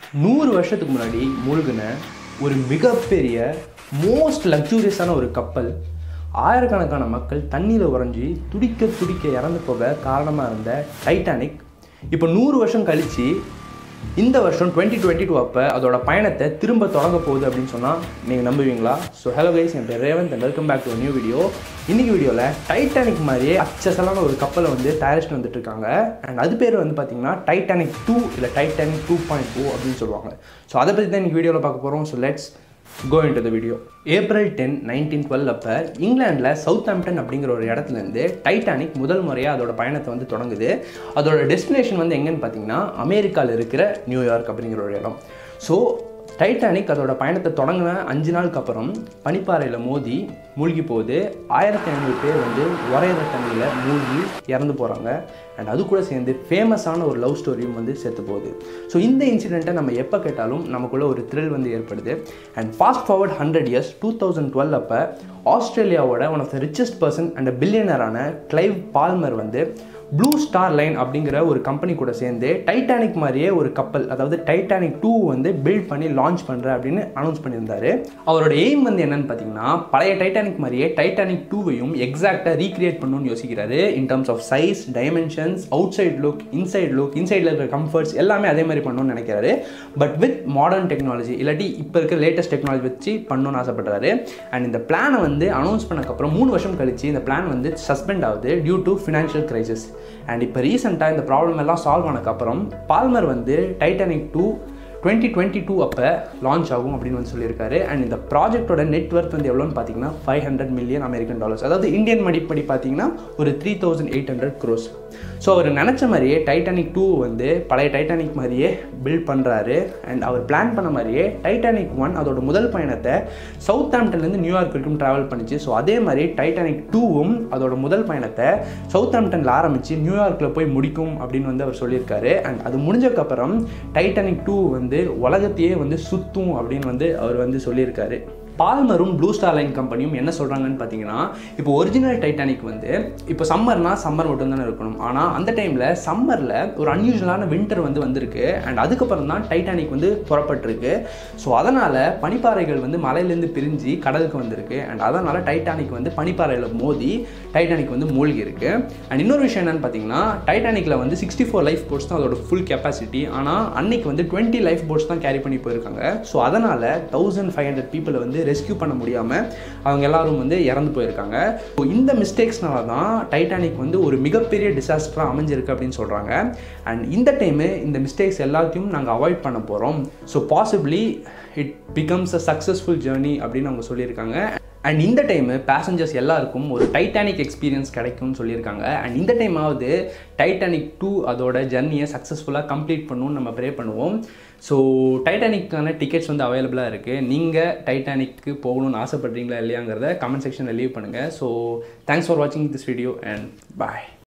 நூறு வருஷத்துக்கு முன்னாடி மூழ்கின ஒரு மிகப்பெரிய மோஸ்ட் லக்ஸூரியஸான ஒரு கப்பல் ஆயிரக்கணக்கான மக்கள் தண்ணியில் உறைஞ்சி துடிக்க துடிக்க இறந்து போக காரணமாக இருந்த டைட்டானிக் இப்போ நூறு வருஷம் கழித்து இந்த வருஷம் டுவெண்ட்டி டுவெண்ட்டி டூ அப்போ அதோட பயணத்தை திரும்ப தொடங்க போகுது அப்படின்னு சொன்னால் நீங்கள் நம்புவீங்களா ஸோ ஹலோ கைஸ் என் பேர் Revanth and welcome back to new video இன்னைக்கு வீடியோவில் டைட்டானிக் மாதிரியே அச்சசலான ஒரு கப்பலை வந்து தயாரிச்சுட்டு வந்துட்டு இருக்காங்க அண்ட் அது பேர் வந்து பார்த்தீங்கன்னா டைட்டானிக் டூ இல்லை டைட்டானிக் டூ பாயிண்ட் டூ அப்படின்னு சொல்லுவாங்க ஸோ அதை பற்றி தான் இன்னைக்கு வீடியோவில் பார்க்க போகிறோம் so let's go into the video April ten nineteen twelve அப்போ இங்கிலாண்டில் சவுத் ஆம்டன் அப்படிங்கிற ஒரு இடத்துலேருந்து டைட்டானிக் முதல் முறையாக அதோட பயணத்தை வந்து தொடங்குது அதோட டெஸ்டினேஷன் வந்து எங்கன்னு பார்த்தீங்கன்னா அமெரிக்காவில் இருக்கிற நியூயார்க் அப்படிங்கிற ஒரு இடம் ஸோ டைட்டானிக் அதோட பயணத்தை தொடங்கின அஞ்சு நாளுக்கு அப்புறம் பனிப்பாறையில் மோதி மூழ்கி போகுது ஆயிரத்தி ஐநூறு பேர் வந்து உரையிற தண்ணியில் மூழ்கி இறந்து போகிறாங்க அண்ட் அது கூட சேர்ந்து ஃபேமஸான ஒரு லவ் ஸ்டோரியும் வந்து சேர்த்து போகுது ஸோ இந்த இன்சிடெண்ட்டை நம்ம எப்போ கேட்டாலும் நமக்குள்ள ஒரு த்ரில் வந்து ஏற்படுது and fast forward hundred years two thousand twelve அப்போ ஆஸ்திரேலியாவோட one of the richest person and பில்லியனரான கிளைவ் பால்மர் வந்து ப்ளூ ஸ்டார் லைன் அப்படிங்கிற ஒரு கம்பெனி கூட சேர்ந்து டைட்டானிக் மாதிரியே ஒரு கப்பல் அதாவது டைட்டானிக் டூ வந்து பில்ட் பண்ணி லான்ச் பண்ணுறேன் அப்படின்னு அனௌன்ஸ் பண்ணியிருந்தாரு அவரோட எய்ம் வந்து என்னன்னு பார்த்தீங்கன்னா பழைய டைட்டானிக் மாதிரியே டைட்டானிக் டூவையும் எக்ஸாக்டாக ரீக்ரியேட் பண்ணணும்னு யோசிக்கிறாரு in terms of size dimensions outside look inside look இன்சைடில் இருக்கிற கம்ஃபர்ட்ஸ் எல்லாமே அதே மாதிரி பண்ணணும்னு நினைக்கிறாரு பட் வித் மாடர்ன் டெக்னாலஜி இல்லாட்டி இப்போ இருக்க லேட்டஸ்ட் டெக்னாலஜி வச்சு பண்ணணும்னு ஆசைப்படுறாரு அண்ட் இந்த பிளானை வந்து அனௌன்ஸ் பண்ணக்கப்புறம் மூணு வருஷம் கழிச்சு இந்த பிளான் வந்து சஸ்பெண்ட் ஆகுது due to financial crisis and இப்போ ரீசெண்டாக இந்த ப்ராப்ளம் எல்லாம் சால்வ் ஆனதுக்கப்புறம் பால்மர் வந்து Titanic two twenty twenty two அப்போ லான்ச் ஆகும் அப்படின்னு வந்து சொல்லியிருக்காரு அண்ட் இந்த ப்ராஜெக்டோட நெட்ஒர்க் வந்து எவ்வளோன்னு பார்த்தீங்கன்னா five hundred million American dollars அதாவது இந்தியன் மதிப்படி பார்த்தீங்கன்னா ஒரு three thousand eight hundred crores so அவர் நினச்ச மாதிரியே டைட்டானிக் டூ வந்து பழைய டைட்டானிக் மாதிரியே பில்ட் பண்ணுறாரு அண்ட் அவர் பிளான் பண்ண மாதிரியே டைட்டானிக் ஒன் அதோட முதல் பயணத்தை சவுத் ஆம்டன்லேருந்து நியூயார்க் வரைக்கும் ட்ராவல் பண்ணிச்சு ஸோ அதே மாதிரி டைட்டானிக் டூவும் அதோட முதல் பயணத்தை சவுத் ஆம்டனில் ஆரம்பித்து நியூயார்க்கில் போய் முடிக்கும் அப்படின்னு வந்து அவர் சொல்லியிருக்காரு அண்ட் அது முடிஞ்சக்கப்புறம் டைட்டானிக் டூ வந்து உலகத்தையே வந்து சுத்தும் அப்படின்னு வந்து அவர் வந்து சொல்லியிருக்காரு பால்மரும் ப்ளூ ஸ்டார் லைன் கம்பெனியும் என்ன சொல்கிறாங்கன்னு பார்த்தீங்கன்னா இப்போ ஒரிஜினல் டைட்டானிக் வந்து இப்போ சம்மர்னா சம்மர் மட்டும் தானே இருக்கணும் ஆனால் அந்த டைமில் சம்மரில் ஒரு அன்யூஷுவலான வின்டர் வந்து வந்திருக்கு அண்ட் அதுக்கப்புறம் தான் டைட்டானிக் வந்து புறப்பட்டிருக்கு ஸோ அதனால் பனிப்பாறைகள் வந்து மலையிலேருந்து பிரிஞ்சு கடலுக்கு வந்திருக்கு அண்ட் அதனால் டைட்டானிக் வந்து பனிப்பாறையில் மோதி டைட்டானிக் வந்து மூழ்கி இருக்கு அண்ட் இன்னொரு விஷயம் என்னன்னு பார்த்தீங்கன்னா டைட்டானிக்கில் வந்து சிக்ஸ்டி ஃபோர் லைஃப் போட்ஸ் தான் அதோட ஃபுல் கெப்பாசிட்டி ஆனால் அன்னைக்கு வந்து டுவெண்ட்டி லைஃப் போட்ஸ் தான் கேரி பண்ணி போயிருக்காங்க ஸோ அதனால் தௌசண்ட் ஃபைவ் ஹண்ட்ரட் பீப்புளை வந்து ரெஸ்கியூ பண்ண முடியாமல் அவங்க எல்லாரும் வந்து இறந்து போயிருக்காங்க ஸோ இந்த மிஸ்டேக்ஸ்னால தான் டைட்டானிக் வந்து ஒரு மிகப்பெரிய டிசாஸ்டராக அமைஞ்சிருக்கு அப்படின்னு சொல்கிறாங்க அண்ட் இந்த டைமு இந்த மிஸ்டேக்ஸ் எல்லாத்தையும் நாங்கள் அவாய்ட் பண்ண போகிறோம் so possibly it becomes a successful journey அப்படின்னு அவங்க சொல்லியிருக்காங்க அண்ட் இந்த டைமு பேசஞ்சர்ஸ் எல்லாருக்கும் ஒரு டைட்டானிக் எக்ஸ்பீரியன்ஸ் கிடைக்கும்னு சொல்லியிருக்காங்க அண்ட் இந்த டைமாவது டைட்டானிக் டூ அதோட ஜர்னியை சக்ஸஸ்ஃபுல்லாக கம்ப்ளீட் பண்ணணும்னு நம்ம ப்ரே பண்ணுவோம் ஸோ டைட்டானிக்கான டிக்கெட்ஸ் வந்து அவைலபிளாக இருக்குது நீங்கள் டைட்டானிக்கு போகணும்னு ஆசைப்படுறீங்களா இல்லையாங்கிறத கமெண்ட் செக்ஷனில் லீவ் பண்ணுங்கள் ஸோ தேங்க்ஸ் ஃபார் வாட்சிங் திஸ் வீடியோ அண்ட் பாய்